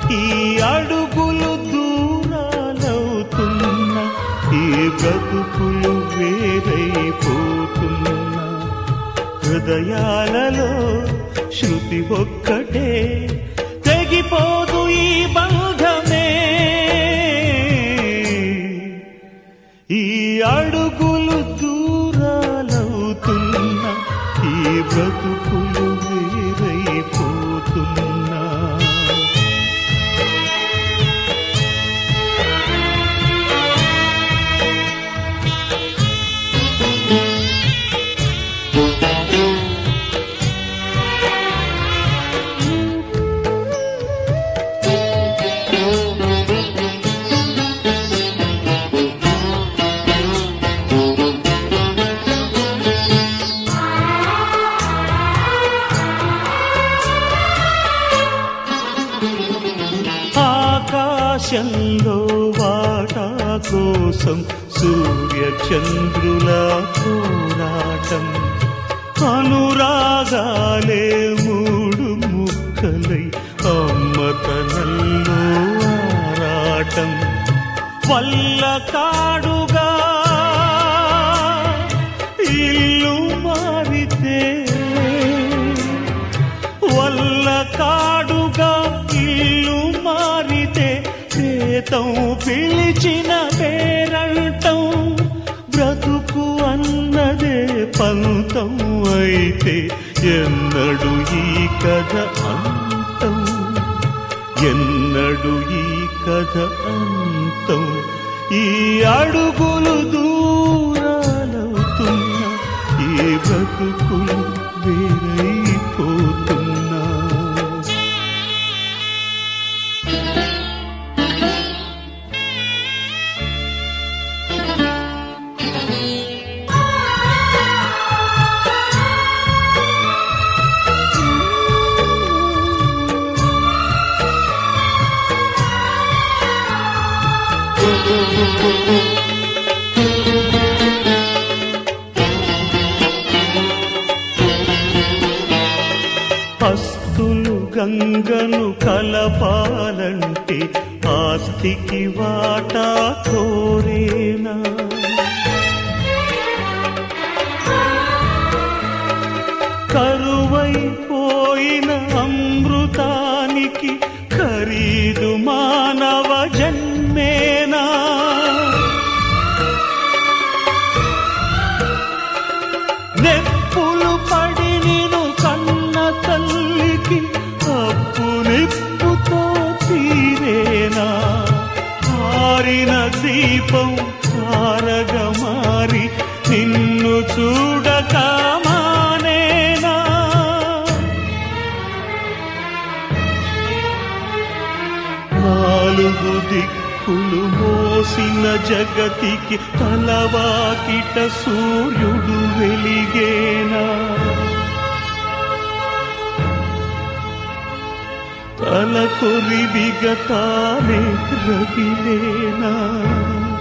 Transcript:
ఈ అడుగులు దూరాలవుతున్న ఈ బ్రతుకులు వేరైపోతున్నా హృదయాలలో శృతి ఒక్కటే తెగిపోదు ఈ బంధమే ఈ అడుగులు దూరాలవుతున్న ఈ బ్రతుకులు వేరైపోతున్నా ఆకాశంలో వాటా కోసం సూర్య చంద్రుల పోరాటం అనురాగాలే మూడు ముక్కలై అమ్మతనంలో ఆరాటం వల్ల కాడుగా ఇల్లు మారితే వల్ల కాడుగా ఇల్లు మారితే ప్రేతం పిలిచిన పేరంటం బ్రతుకు అన్నదే పంతం అయితే ఎన్నడు ఈ కథ అంతం ఎన్నడు ఈ కథ అంతం ఈ అడుగులు దూరాలవుతున్న ఈ బ్రతుకులు వేరైపోతున్నా హస్తులు గంగను కలపాలంటే ఆస్తికి వాటా కోరేనా కరువైపోయిన అమృతానికి ఖరీదు మానవ జన్మేనా నెప్పులు పడి నిను కన్న తల్లికి అప్పు నిప్పుతో తీరేనా ఆరిన దీపం తారగా మారి నిన్ను చూడక మానేనా నాలుగు దిక్కులు మోసిన జగతికి తలవాకిట సూర్యుడు వెలిగేనా తల కొరివిగ తానే రగిలేనా